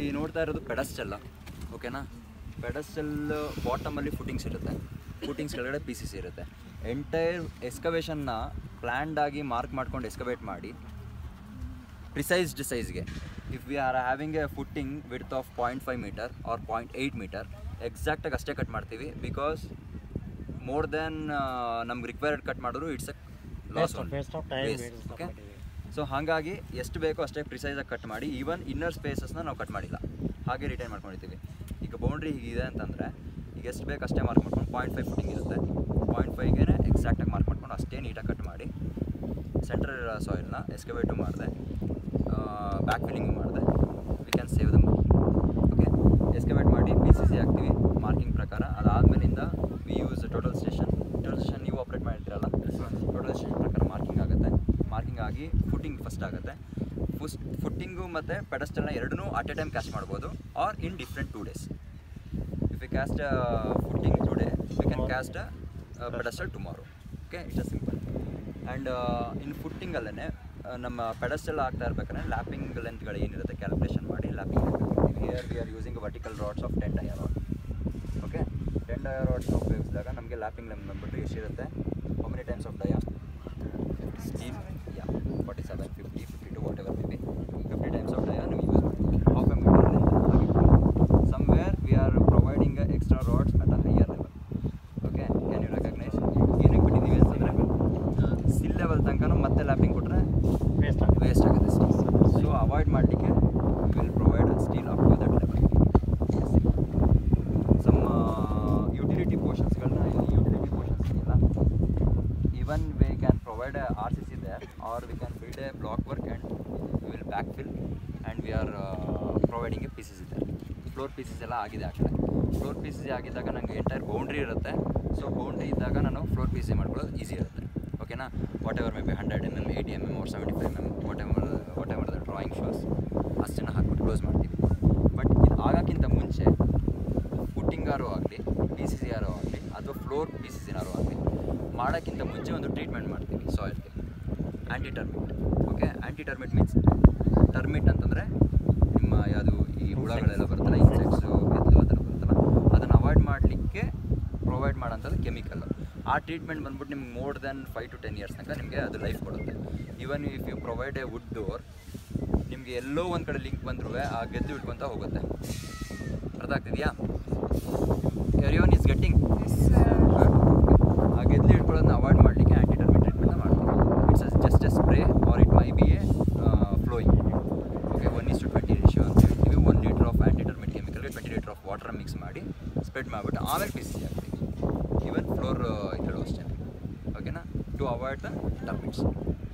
ನೋಡ್ತಾ ಇರೋದು ಪೆಡಸ್ಟೆಲ್ಲ ಓಕೆನಾ ಪೆಡಸ್ಟೆಲ್ ಬಾಟಮಲ್ಲಿ ಫುಟಿಂಗ್ಸ್ ಇರುತ್ತೆ ಫುಟಿಂಗ್ಸ್ ಕೆಳಗಡೆ ಪೀಸಸ್ ಇರುತ್ತೆ ಎಂಟೈರ್ ಎಸ್ಕವೇಷನ್ನ ಪ್ಲ್ಯಾಂಡ್ ಆಗಿ ಮಾರ್ಕ್ ಮಾಡ್ಕೊಂಡು ಎಸ್ಕವೇಟ್ ಮಾಡಿ ಪ್ರಿಸೈಸ್ಡ್ ಸೈಜ್ಗೆ if we are having a footing width of point five meter or point eight meter ಎಕ್ಸಾಕ್ಟಾಗಿ ಅಷ್ಟೇ ಕಟ್ ಮಾಡ್ತೀವಿ ಬಿಕಾಸ್ ಮೋರ್ ದೆನ್ ನಮ್ಗೆ ರಿಕ್ವೈರ್ಡ್ ಕಟ್ ಮಾಡಿದ್ರು it's a loss Waste of- waste of time, waste of okay material. So ಹಾಗಾಗಿ ಎಷ್ಟು ಬೇಕೋ ಅಷ್ಟೇ ಪ್ರಿಸೈಸಾಗಿ ಕಟ್ ಮಾಡಿ ಈವನ್ ಇನ್ನರ್ ಸ್ಪೇಸಸ್ನ ನಾವು ಕಟ್ ಮಾಡಿಲ್ಲ ಹಾಗೆ ರಿಟೈನ್ ಮಾಡ್ಕೊಂಡಿರ್ತೀವಿ ಈಗ ಬೌಂಡ್ರಿ ಹೀಗಿದೆ ಅಂತಂದರೆ ಈಗ ಎಷ್ಟು ಬೇಕು ಅಷ್ಟೇ ಮಾರ್ಕ್ ಮಾಡ್ಕೊಂಡು ಪಾಯಿಂಟ್ ಫೈವ್ ಫುಟಿಂಗ್ ಇರುತ್ತೆ ಪಾಯಿಂಟ್ ಫೈವ್ಗೆ ಎಕ್ಸಾಕ್ಟಾಗಿ ಮಾರ್ಕ್ ಮಾಡ್ಕೊಂಡು ಅಷ್ಟೇ ನೀಟಾಗಿ ಕಟ್ ಮಾಡಿ ಸೆಂಟ್ರಲ್ ಸಾಯಿಲ್ನ ಎಸ್ಕವೇಟು ಮಾಡಿದೆ ಬ್ಯಾಕ್ ಫಿಲ್ಲಿಂಗು ಮಾಡಿದೆ we can save the okay excavate ಮಾಡಿ ಪಿ ಸಿ ಸಿ ಹಾಕ್ತೀವಿ ಮಾರ್ಕಿಂಗ್ ಪ್ರಕಾರ ಅದಾದಮೇಲಿಂದ we use total station total station ನೀವು ಆಪ್ರೇಟ್ ಮಾಡಿರ್ತೀರಲ್ಲ ಟೋಟಲ್ ಸ್ಟೇಷನ್ ಪ್ರಕಾರ ಮಾರ್ಕಿಂಗ್ ಆಗುತ್ತೆ ಮಾರ್ಕಿಂಗ್ ಆಗಿ ಫುಟ್ಟಿಂಗ್ ಫಸ್ಟ್ ಆಗುತ್ತೆ ಫುಸ್ ಫುಟ್ಟಿಂಗು ಮತ್ತು ಪೆಡಸ್ಟಲ್ನ ಎರಡನ್ನೂ ಅಟ್ ಎ ಟೈಮ್ ಕ್ಯಾಸ್ಟ್ ಮಾಡ್ಬೋದು or in different two days if you cast footing today we can cast pedestal tomorrow okay it's a simple and in ಫುಟ್ಟಿಂಗಲ್ಲೇ ನಮ್ಮ ಪೆಡಸ್ಟಲ್ ಆಗ್ತಾ ಇರ್ಬೇಕಾದ್ರೆ ಲ್ಯಾಪಿಂಗ್ ಲೆಂತ್ಗಳು ಏನಿರುತ್ತೆ ಕ್ಯಾಲ್ಕುಲೇಷನ್ ಮಾಡಿ lapping here we are using vertical rods of ten dia rod okay ten dia ರಾಡ್ಸ್ನ ಉಪಯೋಗಿಸಿದಾಗ ನಮಗೆ ಲ್ಯಾಪಿಂಗ್ ಲೆಂತ್ ಬಂದ್ಬಿಟ್ಟು ಎಷ್ಟಿರುತ್ತೆ how many times of dia steel ಯಾ forty seven fifty fifty to whatever maybe fifty times of dia ನಿಮ್ಗೆ use ಮಾಡ್ತೀವಿ half a metre length somewhere we are providing extra rods at a higher level okay can you recognise ಏನಕ್ಕೆ ಬಿಟ್ಟಿದ್ದೀವಿ ಅಂತಂದರೆ ಸಿಲ್ level ತನಕ ಮತ್ತೆ lapping ಕೊಟ್ಟರೆ waste ಆಗುತ್ತೆ waste ಆಗುತ್ತೆ ಸ್ಟೀಲ್ ಸೊ ಅವಾಯ್ಡ್ ಮಾಡಲಿಕ್ಕೆ will provide steel up to that level some utility ಪೋರ್ಷನ್ಸ್ಗಳನ್ನ ಯುಟಿಲಿಟಿ ಪೋರ್ಷನ್ಸ್ ಇದೆಯಲ್ಲ even we can provide R C C there or we can build a block work and we will back fill and we are providing a pieces ಇದೆ floor pieces ಎಲ್ಲ ಆಗಿದೆ ಆ ಕಡೆ floor pieces ಆಗಿದ್ದಾಗ ನನಗೆ entire boundary ಇರುತ್ತೆ so boundary ಇದ್ದಾಗ ನಾನು ಫ್ಲೋರ್ ಪೀಸೇ ಮಾಡ್ಕೊಳ್ಳೋದು ಈಸಿ ಇರುತ್ತೆ ಓಕೆನಾ whatever maybe hundred M M eighty M M or seventy five M M whatever whatever the drawing shows ಅಷ್ಟನ್ನು ಹಾಕ್ಬಿಟ್ಟು ಕ್ಲೋಸ್ ಮಾಡ್ತೀವಿ ಬಟ್ ಇದು ಆಗೋಕ್ಕಿಂತ ಮುಂಚೆ ಫುಟ್ಟಿಂಗಾರು ಆಗಲಿ ಪಿ ಸಿ ಸಿ ಆರೋ ಆಗಲಿ ಅಥವಾ ಫ್ಲೋರ್ ಪಿ ಸಿ ಸಿನಾರು ಆಗಲಿ ಮಾಡೋಕ್ಕಿಂತ ಮುಂಚೆ ಒಂದು ಟ್ರೀಟ್ಮೆಂಟ್ ಮಾಡ್ತೀವಿ ಸಾಯಿಲ್ಗೆ anti termite okay anti termite means termite ಅಂತಂದರೆ ನಿಮ್ಮ ಯಾವುದು ಈ ಹುಳಗಳೆಲ್ಲ ಬರುತ್ತಲ್ಲ ಇನ್ಸೆಕ್ಟ್ಸು ಎದ್ದು ಆ ಥರ ಬರುತ್ತಲ್ಲ ಅದನ್ನು ಅವಾಯ್ಡ್ ಮಾಡಲಿಕ್ಕೆ ಪ್ರೊವೈಡ್ ಮಾಡೋಂಥದ್ದು ಕೆಮಿಕಲ್ ಆ ಟ್ರೀಟ್ಮೆಂಟ್ ಬಂದ್ಬಿಟ್ಟು ನಿಮ್ಗೆ more than five to ten years ತನಕ ನಿಮಗೆ ಅದು ಲೈಫ್ ಕೊಡುತ್ತೆ even if you provide a wood door ನಿಮಗೆ ಎಲ್ಲೋ ಒಂದು ಕಡೆ ಲಿಂಕ್ ಬಂದರೂ ಆ ಗೆದ್ದು ಇಟ್ಕೊತ ಹೋಗುತ್ತೆ ಅರ್ಥ ಆಗ್ತಿದೆಯಾ ಎರಿಯೋನ್ ಇಸ್ ಗೆಟ್ಟಿಂಗ್ ಆ ಗೆದ್ದು ಇಟ್ಕೊಳ್ಳೋದನ್ನ ಅವಾಯ್ಡ್ ಮಾಡಲಿಕ್ಕೆ ಆ್ಯಂಟಿ ಟರ್ಮಿಟ್ ಟ್ರೀಟ್ಮೆಂಟ್ನ ಮಾಡ್ತೀವಿ it's just a spray or it may be a flowing okay one is to twenty ratio ಅಂತ ಹೇಳ್ತೀವಿ one litre of anti termite ಕೆಮಿಕಲ್ಗೆ twenty litre of water mix ಮಾಡಿ ಸ್ಪ್ರೆಡ್ ಮಾಡಿಬಿಟ್ಟು ಆಮೇಲೆ ಪಿ ಸಿ ಹಾಕ್ತೀವಿ ಈವನ್ ಫ್ಲೋರ್ ಇದರಲ್ಲೂ ಅಷ್ಟೇ ಓಕೆನಾ ಟು ಅವಾಯ್ಡ್ ದ ಟರ್ಮಿಟ್ಸ್